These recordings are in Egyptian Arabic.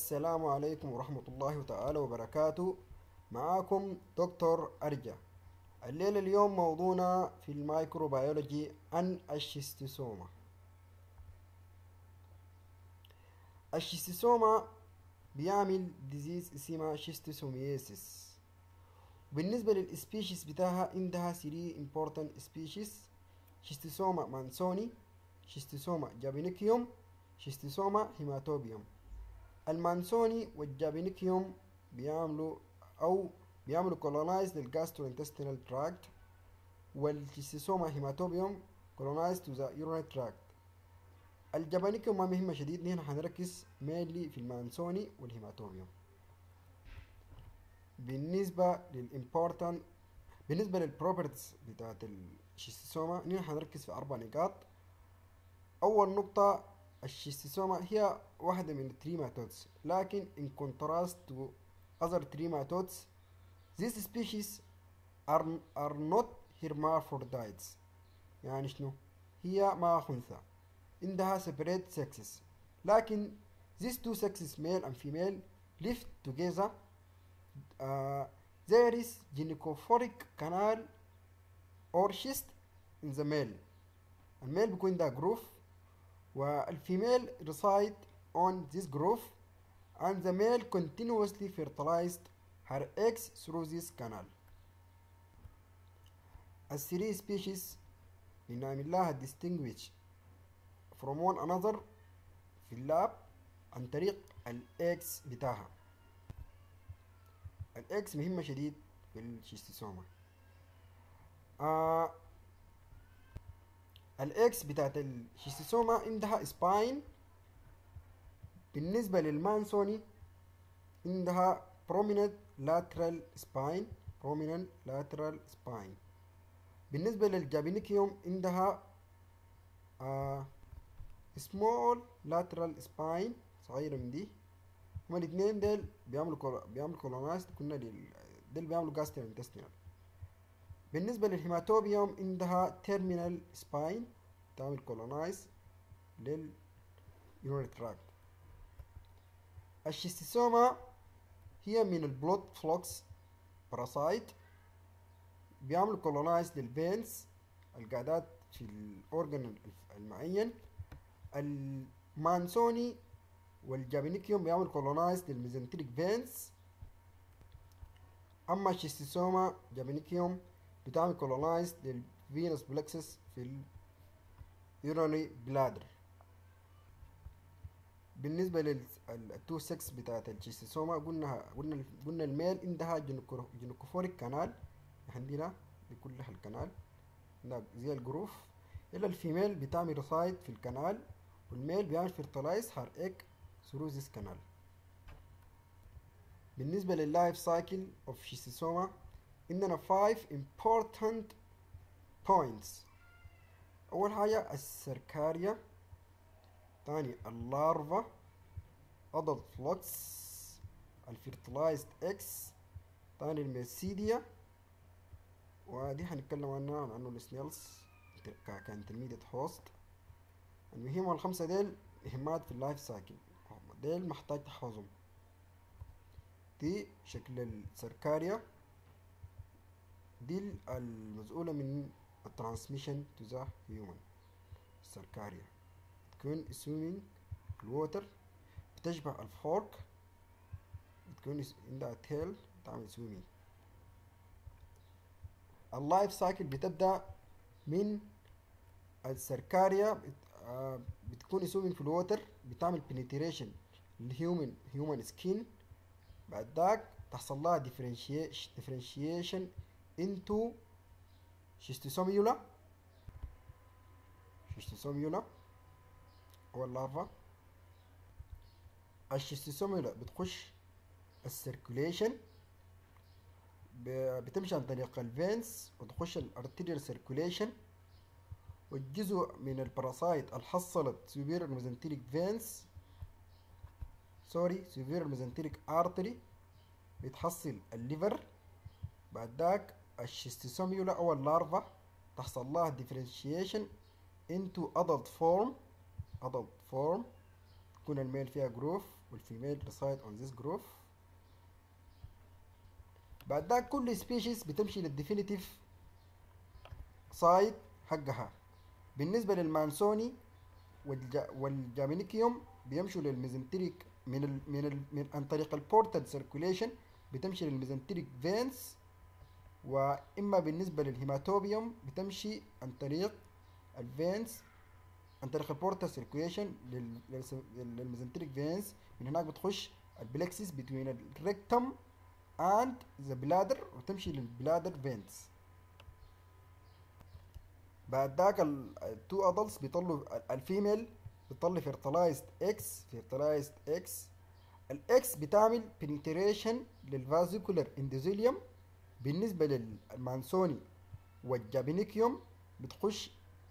السلام عليكم ورحمة الله تعالى وبركاته معاكم دكتور أرجع الليلة اليوم موضوعنا في الميكروبيولوجي عن الشيستوسوما الشيستوسوما بيعمل ديزيز اسمها شيستوسومياسيس بالنسبة للسبيشيز بتاعها عندها 3 important species شيستوسوما مانسوني شيستوسوما جابينيكيوم شيستوسوما هيماتوبيوم المانسوني والجابينيكيوم بيعملوا او بيعملوا كولونايز للجاستروانتستينال تراكت والشيستوسوما هيماتوبيوم كولونايز تو ذا يورينري تراكت الجابينيكيوم ما مهمة شديد نحن حنركز مينلي في المانسوني والهيماتوبيوم بالنسبة للإمبورتان بالنسبة للبروبرتيز بتاعت الشيستوسوما نحن حنركز في أربع نقاط أول نقطة الشيستوسوما هي واحدة من التريماتودز لكن in contrast to other trematodes these species are, are not hermaphrodites يعني شنو هي ما خنثى عندها separate sexes لكن these two sexes male and female live together uh, there is gynecophoric canal or cyst in the male الميل بيكون ده جروف والفيميل reside on this groove and the male continuously fertilized her eggs through this canal الثري species بنعمل لها distinguish from one another في اللاب عن طريق الاكس بتاعها الاكس مهمة شديد في الشيستوسوما آه الاكس بتاعت الشيستوسوما عندها سباين بالنسبة للمانسوني عندها prominent lateral spine prominent lateral spine بالنسبة للجابينيكيوم عندها آه small lateral spine صغيرة من دي هما الاتنين ديل بيعملوا كولو بيعملوا كولونايز كنا ديل ديل بيعملوا جاسترو انتستينال بالنسبة للهيماتوبيوم عندها terminal spine تعمل كولونايز لل urinary tract الشيستوسوما هي من البلود فلوكس باراسايت بيعملوا كولونايز للفينز القاعدات في الأورجن المعين المانسوني والجابينيكيوم بيعملوا كولونايز للميزنتريك فينز أما الشيستوسوما جابينيكيوم بتعمل كولونايز للفينوس بلكسس في اليوراني بلادر بالنسبة للتو سكس بتاعت الشيستوسوما قلنا قلنا قلنا الميل عندها جينوكوفوريك كانال عندنا بكلها الكنال زي الجروف إلا الفيميل بتعمل رصايد في الكنال والميل بيعمل فيرتلايز هار ايك ثرو ذيس كانال بالنسبة لللايف سايكل اوف شيستوسوما عندنا 5 important points أول حاجة السركاريا تاني اللارفا adult flux الفيرتلايزد اكس تاني الميسيديا ودي هنتكلم عنها عن انه السنيلز كانترميديت هوست المهم الخمسة ديل مهمات في اللايف سايكل ديل محتاج تحفظهم دي شكل السركاريا دي المسؤولة من الترانسميشن تو ذا هيومن السركاريا تكون سويمينج في الووتر بتشبه الفورك بتكون عندها تيل تعمل سويمينج اللايف سايكل بتبدأ من السركاريا بت... آه بتكون سويمينج في الووتر بتعمل بنتريشن للهيومن هيومن سكين بعد ذاك تحصل لها ديفرنشيشن into شيستوسوميولا شيستوسوميولا هو اللارفا الشيستوسوميولا بتخش السيركوليشن بتمشي عن طريق الفينس وتخش الارتيريال سيركوليشن والجزء من الباراسايت الحصلت سوبيريور ميزنتريك فينس سوري سوبيريور ميزنتريك ارتري بتحصل الليفر بعد ذاك الشيستوسوميولا او اللارفا تحصل لها ديفرنشيشن into adult form adult form تكون الميل فيها جروف والفيميل reside on this group بعد ذاك كل سبيشيز بتمشي للديفينيتيف سايت حقها بالنسبة للمانسوني والجا والجامينيكيوم بيمشوا للميزنتريك من ال من ال من عن طريق البورتال سيركوليشن بتمشي للميزنتريك فينس واما بالنسبة للهيماتوبيوم بتمشي عن طريق الفينس عن طريق البورتال سيركوليشن للميزنتريك فينس من هناك بتخش البلكسيس بين الريكتم and the bladder وتمشي للبلادر فينس بعد ذاك التو ادلتس بيطلوا الفيميل بتطلع فيرتلايزد اكس فيرتلايزد اكس الاكس بتعمل بنتريشن للفازيكولار اندوزيليوم بالنسبه للمانسوني والجابينيكيوم بتخش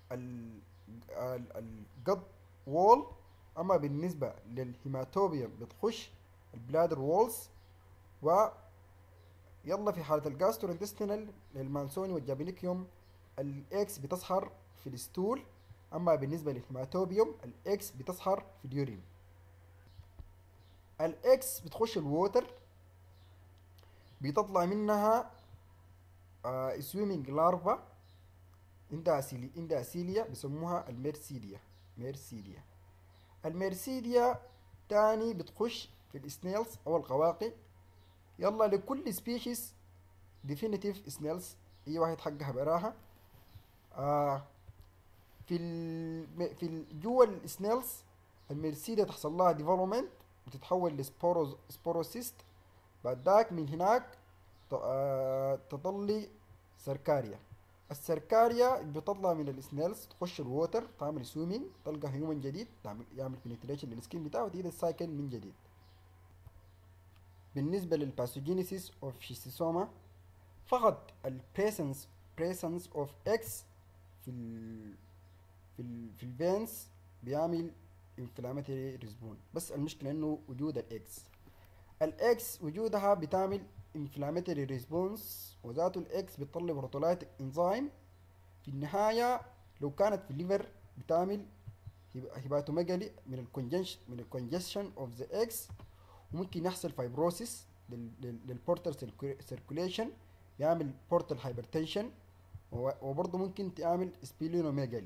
القط وول اما بالنسبه للهيماتوبيوم بتخش البلادر وولز و يلا في حالة الجاسترو انتستينال للمانسوني والجابينيكيوم الاكس بتظهر في الستول اما بالنسبة للهيماتوبيوم الاكس بتظهر في اليورين الاكس بتخش الووتر بتطلع منها آه سويمنج لارفا عندها سيلي عندها سيليا بيسموها الميرسيديا ميرسيديا الميرسيديا تاني بتخش في السنيلز او القواقع يلا لكل سبيشيز ديفينيتيف سنيلز اي واحد حقها براها آه في ال في ال جوا السنيلز الميرسيديا تحصل لها ديفلوبمنت وتتحول لسبوروز سبوروسيست بعد ذاك من هناك آه تطلي سركاريا السركاريا بتطلع من السنيلز تخش الووتر تعمل سويمينج تلقى هيومن جديد تعمل يعمل بنتريشن للسكين بتاعه وتعيد السايكل من جديد بالنسبة للباثوجينيسيس اوف شيستوسوما فقط البريسنس بريسنس اوف اكس في ال في ال في الفينس بيعمل انفلاماتوري ريسبون بس المشكلة انه وجود الاكس الاكس وجودها بتعمل انفلاماتوري ريسبونس وذاته الاكس بتطلع بروتولايتك انزيم في النهاية لو كانت في الليفر بتعمل هيباتوميجالي من الكونجنش من الكونجشن اوف ذا اكس وممكن يحصل فايبروسيس للبورتال سيركوليشن يعمل بورتال هايبرتنشن وبرضه ممكن تعمل سبيلينوميجالي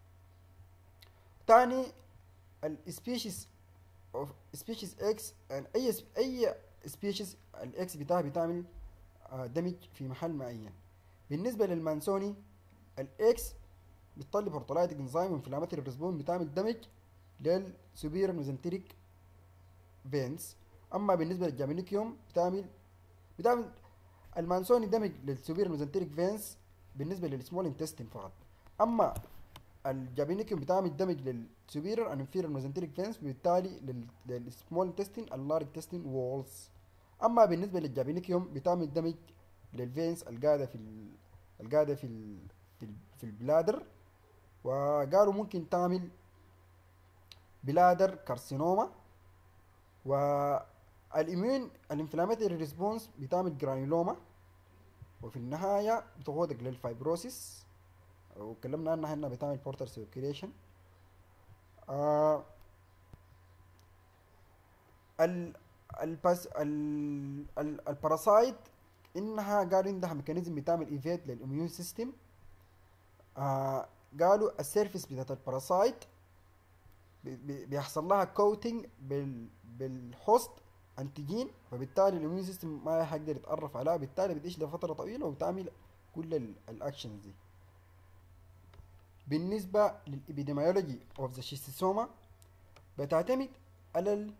تاني السبيشيز اوف سبيشيز اكس اي اي سبيشيز الاكس بتاعها بتعمل دمج في محل معين بالنسبه للمانسوني الاكس بتطلع بورتولايتك انزيم وانفلاماتوري ريسبون بتعمل دمج للسوبير ميزنتريك فينس اما بالنسبه للجامينيكيوم بتعمل بتعمل المانسوني دمج للسوبير ميزنتريك فينس بالنسبه للسمول انتستين فقط اما الجابينيكيوم بتعمل دمج للسوبيرر ان انفيرير ميزنتريك فينس بالتالي للسمول انتستين اللارج انتستين وولز اما بالنسبه للجابينيكيوم بتعمل دمج للفينس القاعده في ال... القاعده في ال... في, ال... في البلادر وقالوا ممكن تعمل بلادر كارسينوما والاميون الانفلاماتوري ريسبونس بتعمل جرانيلوما وفي النهايه بتقودك للفايبروسيس واتكلمنا عنها هنا بتعمل بورتر سيركيليشن آه ال الباس ال ال الباراسايت انها قالوا عندها ميكانيزم بتعمل ايفيت للاميون سيستم آه قالوا السيرفيس بتاعت الباراسايت بيحصل لها كوتنج بال بالهوست انتيجين فبالتالي الاميون سيستم ما حيقدر يتعرف عليها بالتالي بتعيش لفتره طويله وبتعمل كل الاكشنز دي بالنسبة للإبيديميولوجي of the schistosoma بتعتمد على ال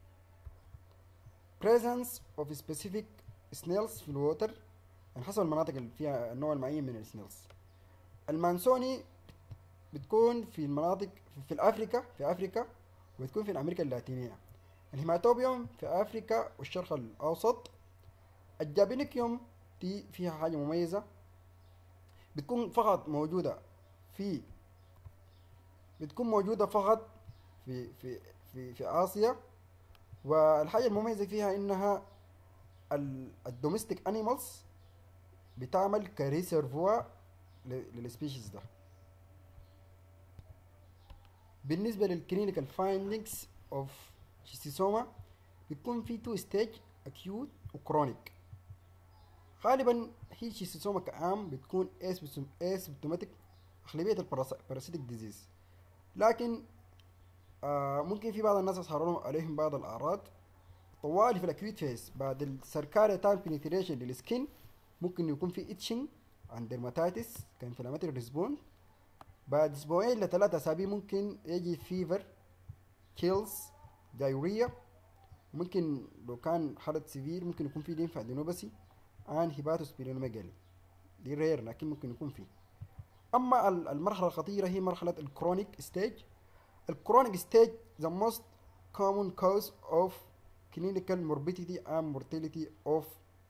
presence of specific snails في الووتر يعني حسب المناطق اللي فيها النوع المعين من السنيلز المانسوني بتكون في المناطق في الأفريكا في أفريكا وبتكون في أمريكا اللاتينية الهيماتوبيوم في أفريكا والشرق الأوسط الجابينيكيوم دي فيها حاجة مميزة بتكون فقط موجودة في بتكون موجودة فقط في في في في آسيا والحاجة المميزة فيها إنها الدوميستيك أنيمالز بتعمل كريسيرفوا للسبيشيز ده بالنسبة للكلينيكال فايندينجز اوف شيستوسوما بيكون في تو ستيج اكيوت وكرونيك غالبا هي شيستوسوما كعام بتكون اسيمتوماتيك اغلبيه الباراسيتيك ديزيز لكن آه ممكن في بعض الناس يظهر عليهم بعض الاعراض طوالي في الاكيوت فيس بعد السركاريا تايم بنتريشن للسكين ممكن يكون في اتشنج عند درماتيتس كانفلاماتوري ريسبون بعد اسبوعين لثلاثة اسابيع ممكن يجي فيفر كيلز دايوريا ممكن لو كان حالة سيفير ممكن يكون في ليمف ادينوباسي عن هيباتوسبيرينوميجالي دي رير لكن ممكن يكون فيه اما المرحلة الخطيرة هي مرحلة الكرونيك ستيج الكرونيك ستيج the most common cause of clinical morbidity and mortality of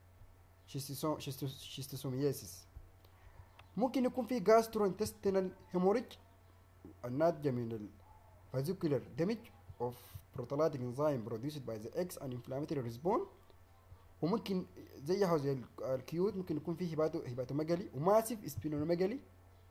schistosomiasis ممكن يكون في gastrointestinal hemorrhage الناتجة من ال vascular damage of proteolytic enzyme produced by the X and inflammatory response وممكن زيها زي الكيوت ممكن يكون فيه هيباتو هيباتوميجالي وماسيف سبينوميجالي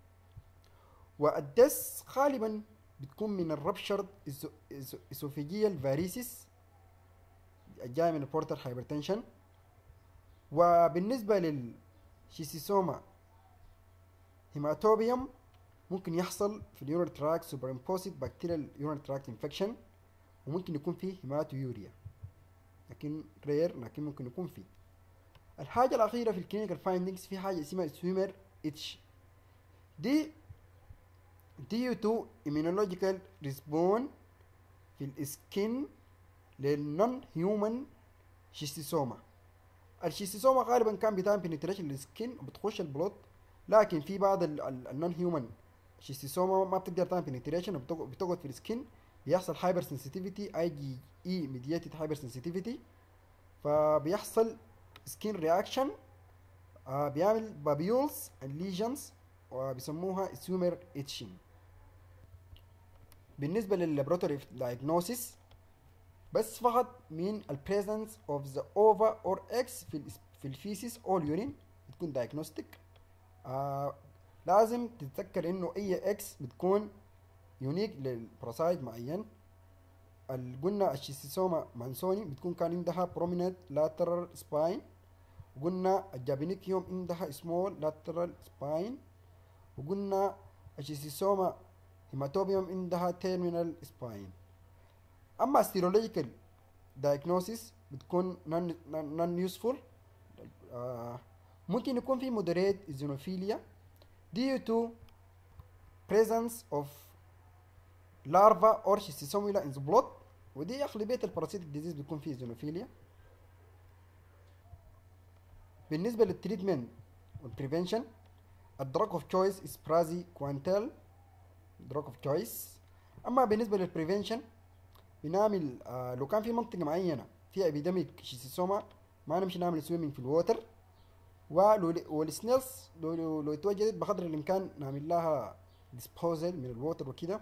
والدس غالبا بتكون من الربشر اسوفيجيال فاريسيس الجاي من البورتال هايبرتنشن وبالنسبة للشيسيسوما هيماتوبيوم ممكن يحصل في اليورال تراك سوبر امبوسيد بكتيريال يورال تراك انفكشن وممكن يكون فيه هيماتويوريا لكن رير لكن ممكن يكون فيه الحاجة الأخيرة في الكلينيكال فايندينجز في حاجة اسمها سويمر اتش دي due to immunological response في السكين للنون هيومن شيستوسوما الشيستوسوما غالبا كان بتعمل بنتريشن للسكين وبتخش البلوت لكن في بعض النون هيومن شيستوسوما ما بتقدر تعمل بنتريشن وبتقعد في السكين بيحصل هايبر سنسيتيفيتي اي جي اي ميدياتد هايبر سنسيتيفيتي فبيحصل سكين رياكشن آه بيعمل بابيولز ليجنز وبيسموها سويمر اتشين بالنسبة لللابراتوري دايجنوسيس بس فقط من البريزنس اوف ذا اوفا اور اكس في في الفيسيس او اليورين بتكون دايجنوستيك آه لازم تتذكر انه اي اكس بتكون يونيك للبروسايد معين قلنا الشيستوسوما مانسوني بتكون كان عندها بروميننت لاترال سباين وقلنا الجابينيكيوم عندها سمول لاترال سباين وقلنا الشيستوسوما هيماتوبيوم عندها تيرمينال سباين اما السيرولوجيكال دايجنوسيس بتكون نون يوسفول آه ممكن يكون في مودريت ايزونوفيليا due to presence of larva or schistosomia in the blood ودي اغلبيه الباراسيتيك ديزيز بيكون فيه ايزونوفيليا بالنسبه للتريتمنت والبريفنشن الدراج اوف تشويس از برازي كوانتيل دراج اوف تشويس اما بالنسبه للبريفنشن بنعمل آه لو كان في منطقه معينه فيها ابيديميك شيستوسوما ما نمشي نعمل سويمنج في الووتر ولو والسنيلز لو, لو, لو اتوجدت بقدر الامكان نعمل لها ديسبوزل من الووتر وكده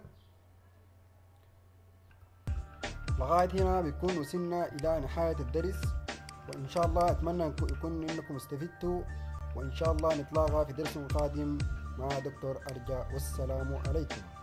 لغايه هنا بيكون وصلنا الى نهايه الدرس وان شاء الله اتمنى يكون انكم استفدتوا وان شاء الله نتلاقى في درس قادم مع دكتور ارجع والسلام عليكم